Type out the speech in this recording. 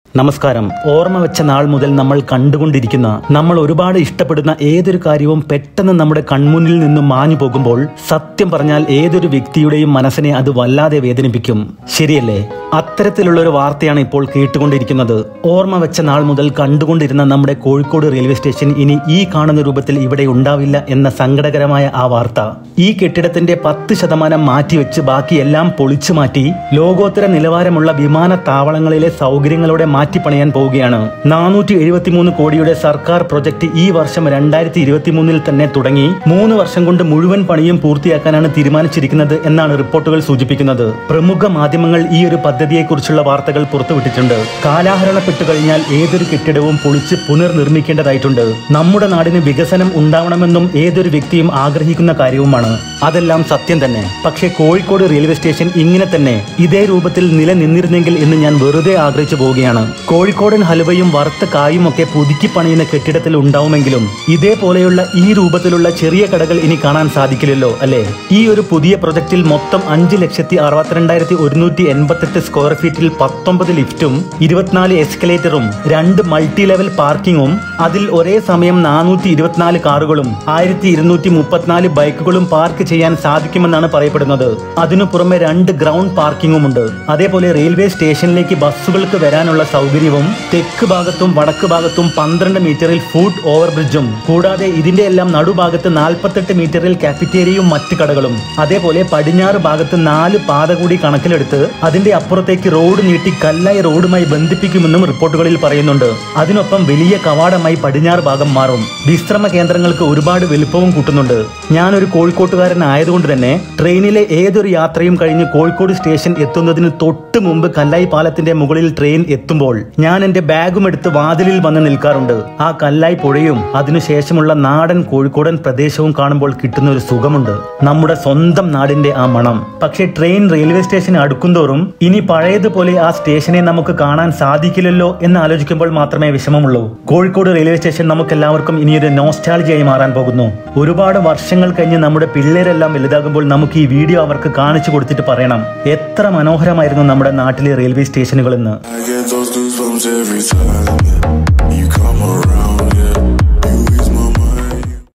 നമസ്കാരം ഓർമ്മ വെച്ച നാൾ മുതൽ നമ്മൾ കണ്ടുകൊണ്ടിരിക്കുന്ന നമ്മൾ ഒരുപാട് ഇഷ്ടപ്പെടുന്ന ഏതൊരു കാര്യവും പെട്ടെന്ന് നമ്മുടെ കൺമുന്നിൽ നിന്നും മാഞ്ഞു പോകുമ്പോൾ സത്യം പറഞ്ഞാൽ ഏതൊരു വ്യക്തിയുടെയും മനസ്സിനെ അത് വല്ലാതെ വേദനിപ്പിക്കും ശരിയല്ലേ അത്തരത്തിലുള്ള ഒരു വാർത്തയാണ് ഇപ്പോൾ കേട്ടുകൊണ്ടിരിക്കുന്നത് ഓർമ്മ വെച്ച നാൾ മുതൽ കണ്ടുകൊണ്ടിരുന്ന നമ്മുടെ കോഴിക്കോട് റെയിൽവേ സ്റ്റേഷൻ ഇനി ഈ കാണുന്ന രൂപത്തിൽ ഇവിടെ ഉണ്ടാവില്ല എന്ന സങ്കടകരമായ ആ വാർത്ത ഈ കെട്ടിടത്തിന്റെ പത്ത് ശതമാനം മാറ്റിവെച്ച് ബാക്കി എല്ലാം പൊളിച്ചു മാറ്റി ലോകോത്തര നിലവാരമുള്ള വിമാനത്താവളങ്ങളിലെ സൗകര്യങ്ങളോടെ മാറ്റിപ്പണിയാൻ പോവുകയാണ് നാനൂറ്റി എഴുപത്തിമൂന്ന് കോടിയുടെ സർക്കാർ പ്രൊജക്ട് ഈ വർഷം രണ്ടായിരത്തി ഇരുപത്തിമൂന്നിൽ തന്നെ തുടങ്ങി മൂന്ന് വർഷം കൊണ്ട് മുഴുവൻ പണിയും പൂർത്തിയാക്കാനാണ് തീരുമാനിച്ചിരിക്കുന്നത് എന്നാണ് റിപ്പോർട്ടുകൾ സൂചിപ്പിക്കുന്നത് പ്രമുഖ മാധ്യമങ്ങൾ ഈ ഒരു പദ്ധതിയെക്കുറിച്ചുള്ള വാർത്തകൾ പുറത്തുവിട്ടിട്ടുണ്ട് കാലാഹരണപ്പെട്ടു കഴിഞ്ഞാൽ ഏതൊരു കെട്ടിടവും പൊളിച്ച് പുനർനിർമ്മിക്കേണ്ടതായിട്ടുണ്ട് നമ്മുടെ നാടിന് വികസനം ഉണ്ടാവണമെന്നും ഏതൊരു വ്യക്തിയും ആഗ്രഹിക്കുന്ന കാര്യവുമാണ് അതെല്ലാം സത്യം തന്നെ പക്ഷേ കോഴിക്കോട് റെയിൽവേ സ്റ്റേഷൻ ഇങ്ങനെ തന്നെ ഇതേ രൂപത്തിൽ നിലനിന്നിരുന്നെങ്കിൽ എന്ന് ഞാൻ വെറുതെ ആഗ്രഹിച്ചു പോവുകയാണ് കോഴിക്കോടൻ ഹലുവയും വറുത്ത കായും ഒക്കെ പുതുക്കി പണിയുന്ന കെട്ടിടത്തിൽ ഉണ്ടാവുമെങ്കിലും ഇതേപോലെയുള്ള ഈ രൂപത്തിലുള്ള ചെറിയ കടകൾ ഇനി കാണാൻ സാധിക്കില്ലല്ലോ അല്ലേ ഈ ഒരു പുതിയ പ്രൊജക്റ്റിൽ മൊത്തം അഞ്ച് ലക്ഷത്തി അറുപത്തിരണ്ടായിരത്തി ഒരുന്നൂറ്റി എൺപത്തെട്ട് സ്ക്വയർ ഫീറ്റിൽ പത്തൊമ്പത് ലിഫ്റ്റും ഇരുപത്തിനാല് എസ്കലേറ്ററും രണ്ട് മൾട്ടി ലെവൽ പാർക്കിങ്ങും അതിൽ ഒരേ സമയം നാനൂറ്റി ഇരുപത്തിനാല് കാറുകളും ആയിരത്തി ഇരുന്നൂറ്റി മുപ്പത്തിനാല് ബൈക്കുകളും പാർക്ക് ചെയ്യാൻ സാധിക്കുമെന്നാണ് പറയപ്പെടുന്നത് അതിനു പുറമെ രണ്ട് ഗ്രൗണ്ട് പാർക്കിങ്ങുമുണ്ട് അതേപോലെ റെയിൽവേ സ്റ്റേഷനിലേക്ക് ബസ്സുകൾക്ക് വരാനുള്ള സൗകര്യവും തെക്ക് ഭാഗത്തും വടക്ക് ഭാഗത്തും പന്ത്രണ്ട് മീറ്ററിൽ ഫുഡ് ഓവർ ബ്രിഡ്ജും കൂടാതെ ഇതിന്റെ എല്ലാം നടുഭാഗത്ത് നാൽപ്പത്തെട്ട് മീറ്ററിൽ കാഫിറ്റേരിയയും മറ്റ് കടകളും അതേപോലെ പടിഞ്ഞാറ് ഭാഗത്ത് നാല് പാത കൂടി കണക്കിലെടുത്ത് അതിന്റെ അപ്പുറത്തേക്ക് റോഡ് നീട്ടി കല്ലായി റോഡുമായി ബന്ധിപ്പിക്കുമെന്നും റിപ്പോർട്ടുകളിൽ പറയുന്നുണ്ട് അതിനൊപ്പം വലിയ കവാടമായി പടിഞ്ഞാറ് ഭാഗം മാറും വിശ്രമ കേന്ദ്രങ്ങൾക്ക് ഒരുപാട് വലുപ്പവും കൂട്ടുന്നുണ്ട് ഞാനൊരു കോഴിക്കോട്ടുകാരനായതുകൊണ്ട് തന്നെ ട്രെയിനിലെ ഏതൊരു യാത്രയും കഴിഞ്ഞ് കോഴിക്കോട് സ്റ്റേഷൻ എത്തുന്നതിന് തൊട്ട് മുമ്പ് കല്ലായി പാലത്തിന്റെ മുകളിൽ ട്രെയിൻ എത്തുമ്പോൾ ഞാൻ എന്റെ ബാഗും എടുത്ത് വാതിലിൽ വന്ന് നിൽക്കാറുണ്ട് ആ കല്ലായി പുഴയും അതിനുശേഷമുള്ള നാടൻ കോഴിക്കോടൻ പ്രദേശവും കാണുമ്പോൾ കിട്ടുന്ന ഒരു സുഖമുണ്ട് നമ്മുടെ സ്വന്തം നാടിന്റെ ആ മണം പക്ഷേ ട്രെയിൻ റെയിൽവേ സ്റ്റേഷൻ അടുക്കുന്തോറും ഇനി പഴയതുപോലെ ആ സ്റ്റേഷനെ നമുക്ക് കാണാൻ സാധിക്കില്ലല്ലോ എന്ന് ആലോചിക്കുമ്പോൾ മാത്രമേ വിഷമമുള്ളൂ കോഴിക്കോട് റെയിൽവേ സ്റ്റേഷൻ നമുക്ക് എല്ലാവർക്കും ഇനിയൊരു നോസ്റ്റാളജിയായി മാറാൻ പോകുന്നു ഒരുപാട് വർഷങ്ങൾ കഴിഞ്ഞ് നമ്മുടെ പിള്ളേരെല്ലാം വലുതാകുമ്പോൾ നമുക്ക് ഈ വീഡിയോ അവർക്ക് കാണിച്ചു കൊടുത്തിട്ട് പറയണം എത്ര മനോഹരമായിരുന്നു നമ്മുടെ നാട്ടിലെ റെയിൽവേ സ്റ്റേഷനുകൾ എന്ന് I get those goosebumps every time you come around.